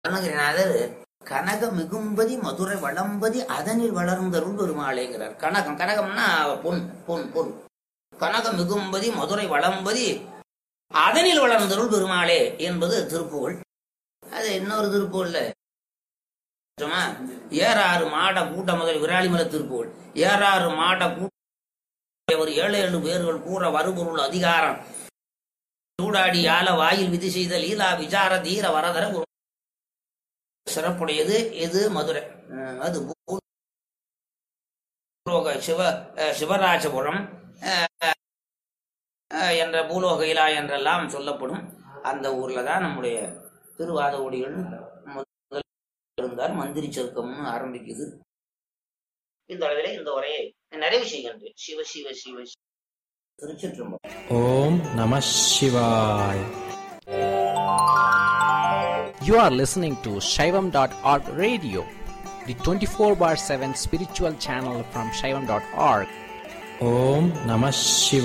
அருணகிரிநாதர் கனக மிகும்பதி மதுரை வளம்பதி அதனில் வளர்ந்தருள் பெருமாளேங்கிறார் கனகம் கனகம்னா பொன் பொன் பொன் கனக மிகும்பதி மதுரை வளம்பதி அதனில் வளர்ந்தருள் பெருமாளே என்பது திருப்புகழ் அது இன்னொரு திருப்புகள்ல சும்மா ஏறாறு மாட கூட்ட முதல் விராலிமல திருப்புகழ் ஏறாறு மாட கூட்ட ஒரு ஏழு ஏழு பேர்கள் கூற வருபொருள் அதிகாரம் சூடாடி ஆல வாயில் விதி செய்த லீலா விசார தீர வரதர ஒரு சிறப்புடையது இது மதுரை அஹ் அது பூலோக சிவ அஹ் சிவராஜபுரம் அஹ் அஹ் என்ற பூலோக இலா என்றெல்லாம் சொல்லப்படும் அந்த ஊர்ல தான் நம்முடைய திருவாதகுடிகள் முதல் இருந்தார் மந்திரி சருக்கம்னு ஆரம்பிக்குது இந்த அளவிலே இந்த உரையை நிறைவு செய்கின்றேன் சிவ சிவ சிவ சிவ. திருச்சிற்றம்பலம் Om Namah Shivaya. You are listening to Shaivam.org radio, the 24 bar 7 spiritual channel from Shaivam.org. Om Namah Shivaya.